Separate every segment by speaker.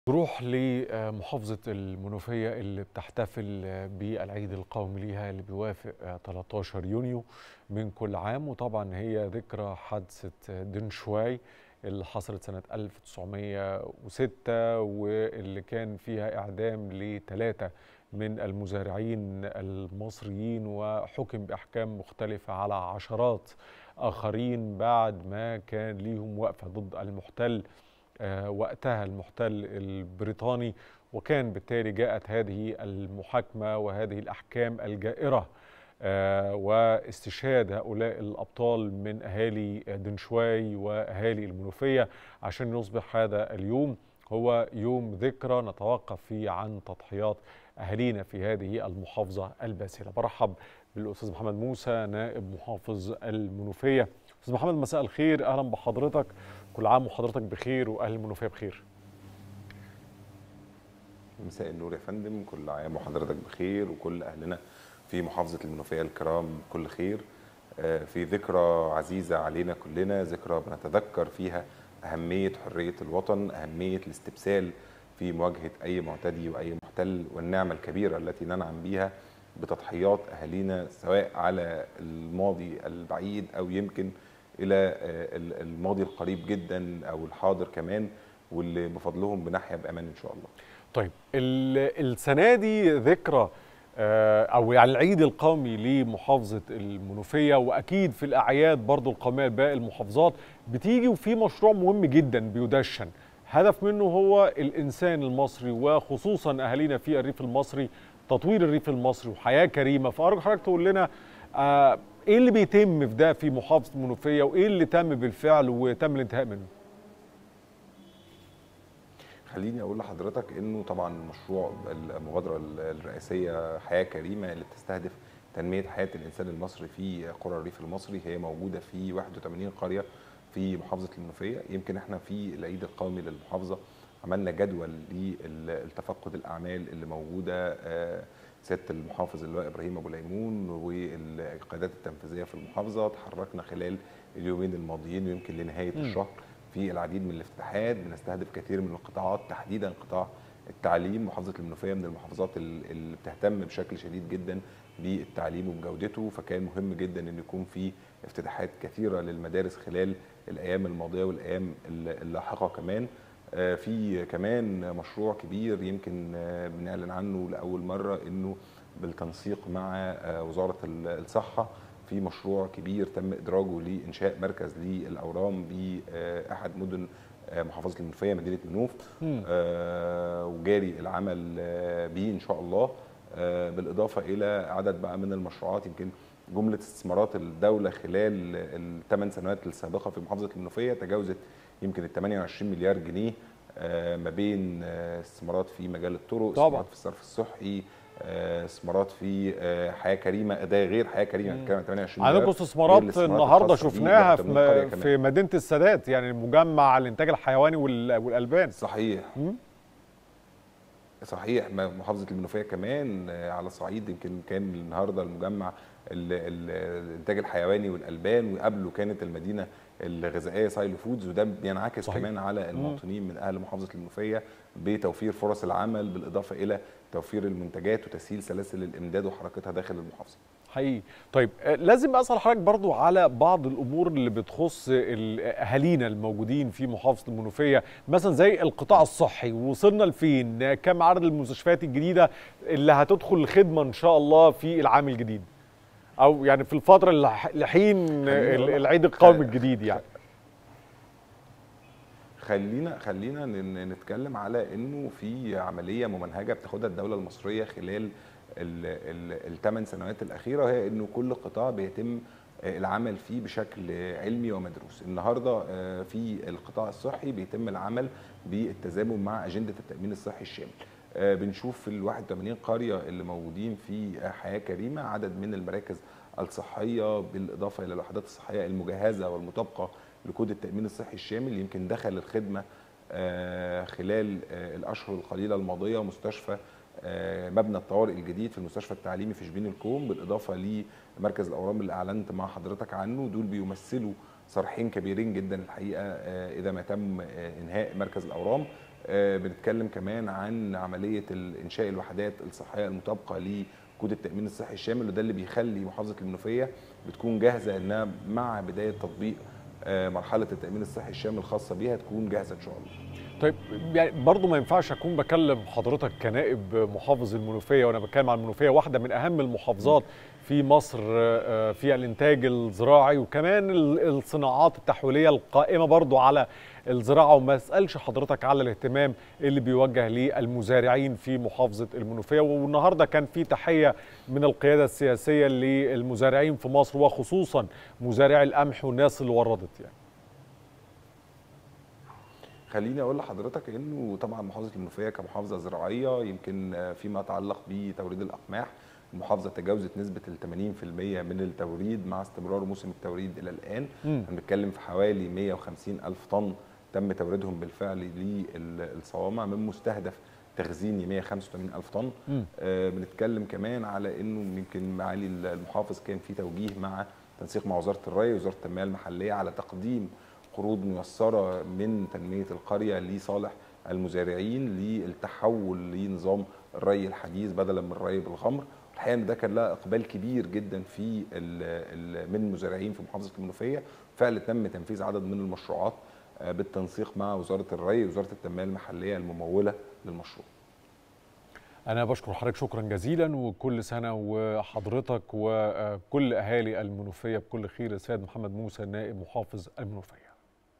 Speaker 1: نروح لمحافظة المنوفية اللي بتحتفل بالعيد القومي ليها اللي بيوافق 13 يونيو من كل عام وطبعا هي ذكرى حادثة دنشواي اللي حصلت سنة 1906 واللي كان فيها إعدام لثلاثة من المزارعين المصريين وحكم بأحكام مختلفة على عشرات آخرين بعد ما كان ليهم وقفة ضد المحتل وقتها المحتل البريطاني وكان بالتالي جاءت هذه المحاكمة وهذه الأحكام الجائرة واستشهاد هؤلاء الأبطال من أهالي دنشواي وأهالي المنوفية عشان يصبح هذا اليوم هو يوم ذكرى نتوقف فيه عن تضحيات أهالينا في هذه المحافظة الباسلة برحب بالأستاذ محمد موسى نائب محافظ المنوفية أستاذ محمد مساء الخير أهلا بحضرتك كل عام وحضرتك بخير واهل المنوفيه بخير
Speaker 2: مساء النور يا فندم كل عام وحضرتك بخير وكل اهلنا في محافظه المنوفيه الكرام كل خير في ذكرى عزيزه علينا كلنا ذكرى بنتذكر فيها اهميه حريه الوطن اهميه الاستبسال في مواجهه اي معتدي واي محتل والنعمه الكبيره التي ننعم بها بتضحيات اهالينا سواء على الماضي البعيد او يمكن الى الماضي القريب جدا او الحاضر كمان واللي بفضلهم بنحيا بامان ان شاء الله.
Speaker 1: طيب السنه دي ذكرى او يعني العيد القومي لمحافظه المنوفيه واكيد في الاعياد برضو القوميه لباقي المحافظات بتيجي وفي مشروع مهم جدا بيدشن هدف منه هو الانسان المصري وخصوصا اهالينا في الريف المصري تطوير الريف المصري وحياه كريمه فارجو حضرتك تقول لنا آه ايه اللي بيتم في ده في محافظه المنوفيه وايه اللي تم بالفعل وتم الانتهاء منه؟
Speaker 2: خليني اقول لحضرتك انه طبعا مشروع المبادره الرئاسيه حياه كريمه اللي بتستهدف تنميه حياه الانسان المصري في قرى الريف المصري هي موجوده في 81 قريه في محافظه المنوفيه يمكن احنا في العيد القومي للمحافظه عملنا جدول للتفقد الاعمال اللي موجوده سياده المحافظ اللواء ابراهيم ابو ليمون والقيادات التنفيذيه في المحافظه تحركنا خلال اليومين الماضيين ويمكن لنهايه م. الشهر في العديد من الافتتاحات بنستهدف كثير من القطاعات تحديدا قطاع التعليم محافظه المنوفيه من المحافظات اللي بتهتم بشكل شديد جدا بالتعليم وبجودته فكان مهم جدا ان يكون في افتتاحات كثيره للمدارس خلال الايام الماضيه والايام اللاحقه كمان في كمان مشروع كبير يمكن بنعلن عنه لاول مره انه بالتنسيق مع وزاره الصحه في مشروع كبير تم ادراجه لانشاء مركز للاورام باحد مدن محافظه المنوفيه مدينه منوف وجاري العمل به ان شاء الله بالاضافه الى عدد بقى من المشروعات يمكن جمله استثمارات الدوله خلال الثمان سنوات السابقه في محافظه المنوفيه تجاوزت يمكن ال 28 مليار جنيه ما بين استثمارات في مجال الطرق استثمارات في الصرف الصحي استثمارات في حياه كريمه ده غير حياه كريمه بنتكلم 28
Speaker 1: مليار عندكم استثمارات النهارده شفناها في, في مدينه السادات يعني مجمع الانتاج الحيواني والالبان
Speaker 2: صحيح م? صحيح محافظه المنوفيه كمان على صعيد يمكن كان النهارده المجمع الانتاج الحيواني والالبان وقبله كانت المدينه الغذائيه سايلو فودز وده بينعكس صحيح. كمان على المواطنين من اهل محافظه المنوفيه بتوفير فرص العمل بالاضافه الى توفير المنتجات وتسهيل سلاسل الامداد وحركتها داخل المحافظه.
Speaker 1: حقيقي طيب لازم اسال حضرتك برضو على بعض الامور اللي بتخص اهالينا الموجودين في محافظه المنوفيه مثلا زي القطاع الصحي وصلنا لفين كم عدد المستشفيات الجديده اللي هتدخل الخدمه ان شاء الله في العام الجديد او يعني في الفتره لحين العيد القومي الجديد يعني
Speaker 2: خلينا خلينا نتكلم على انه في عمليه ممنهجه بتاخدها الدوله المصريه خلال الثمان سنوات الاخيره وهي انه كل قطاع بيتم العمل فيه بشكل علمي ومدروس النهارده في القطاع الصحي بيتم العمل بالتزامن مع اجنده التامين الصحي الشامل بنشوف في ال 81 قريه اللي موجودين في حياه كريمه عدد من المراكز الصحيه بالاضافه الى الوحدات الصحيه المجهزه والمطابقه لكود التامين الصحي الشامل يمكن دخل الخدمه خلال الاشهر القليله الماضيه مستشفى مبنى الطوارئ الجديد في المستشفى التعليمي في شبين الكوم بالاضافه لمركز الاورام اللي اعلنت مع حضرتك عنه دول بيمثلوا صرحين كبيرين جدا الحقيقه اذا ما تم انهاء مركز الاورام آه، بنتكلم كمان عن عمليه انشاء الوحدات الصحيه المطابقه لكود التامين الصحي الشامل وده اللي بيخلي محافظه المنوفيه بتكون جاهزه انها مع بدايه تطبيق آه، مرحله التامين الصحي الشامل الخاصه بيها تكون جاهزه ان شاء الله
Speaker 1: طيب يعني برضه ما ينفعش اكون بكلم حضرتك كنائب محافظ المنوفيه وانا بتكلم عن المنوفيه واحده من اهم المحافظات في مصر آه، في الانتاج الزراعي وكمان ال- الصناعات التحويليه القائمه برضه على الزراعه وما اسالش حضرتك على الاهتمام اللي بيوجه للمزارعين في محافظه المنوفيه والنهارده كان في تحيه من القياده السياسيه للمزارعين في مصر وخصوصا مزارعي القمح والناس اللي وردت يعني
Speaker 2: خليني اقول لحضرتك انه طبعا محافظه المنوفيه كمحافظه زراعيه يمكن آه، فيما يتعلق بتوريد الاقماح المحافظه تجاوزت نسبه ال 80% من التوريد مع استمرار موسم التوريد الى الان
Speaker 1: مم.
Speaker 2: بنتكلم في حوالي 150 الف طن تم توريدهم بالفعل للصوامع من مستهدف تخزيني 185 الف طن
Speaker 1: مم.
Speaker 2: آه، بنتكلم كمان على انه يمكن معالي المحافظ كان في توجيه مع تنسيق مع وزاره الري ووزاره التنميه المحليه على تقديم قروض ميسره من تنميه القريه لصالح المزارعين للتحول لنظام الري الحديث بدلا من الري بالغمر الحقيقه ان ده كان لها اقبال كبير جدا في ال ال من المزارعين في محافظه المنوفيه فعلا تم تنفيذ عدد من المشروعات آه، بالتنسيق مع وزاره الري ووزاره التنميه المحليه المموله للمشروع
Speaker 1: أنا بشكر حضرتك شكرا جزيلا وكل سنة وحضرتك وكل أهالي المنوفية بكل خير السيد محمد موسى نائب محافظ المنوفية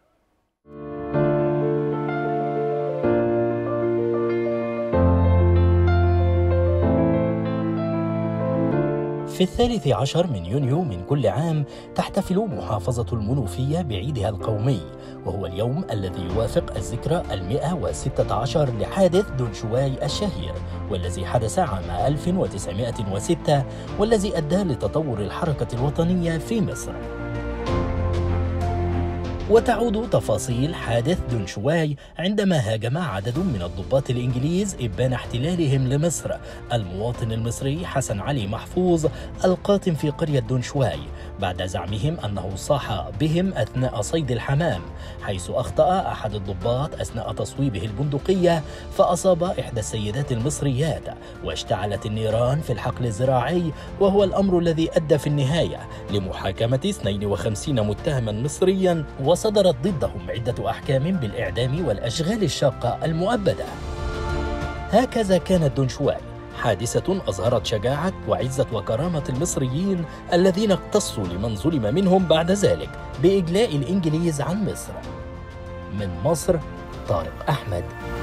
Speaker 3: في الثالث عشر من يونيو من كل عام تحتفل محافظة المنوفية بعيدها القومي وهو اليوم الذي يوافق الذكرى المئة وستة عشر لحادث دونشواي الشهير والذي حدث عام 1906 والذي أدى لتطور الحركة الوطنية في مصر وتعود تفاصيل حادث دونشواي عندما هاجم عدد من الضباط الإنجليز إبان احتلالهم لمصر المواطن المصري حسن علي محفوظ القاتم في قرية دونشواي بعد زعمهم أنه صاح بهم أثناء صيد الحمام حيث أخطأ أحد الضباط أثناء تصويبه البندقية فأصاب إحدى السيدات المصريات واشتعلت النيران في الحقل الزراعي وهو الأمر الذي أدى في النهاية لمحاكمة 52 متهما مصريا وصدرت ضدهم عدة أحكام بالإعدام والأشغال الشاقة المؤبدة هكذا كانت دونشواي حادثة أظهرت شجاعة وعزة وكرامة المصريين الذين اقتصوا لمن ظلم منهم بعد ذلك بإجلاء الإنجليز عن مصر من مصر طارق أحمد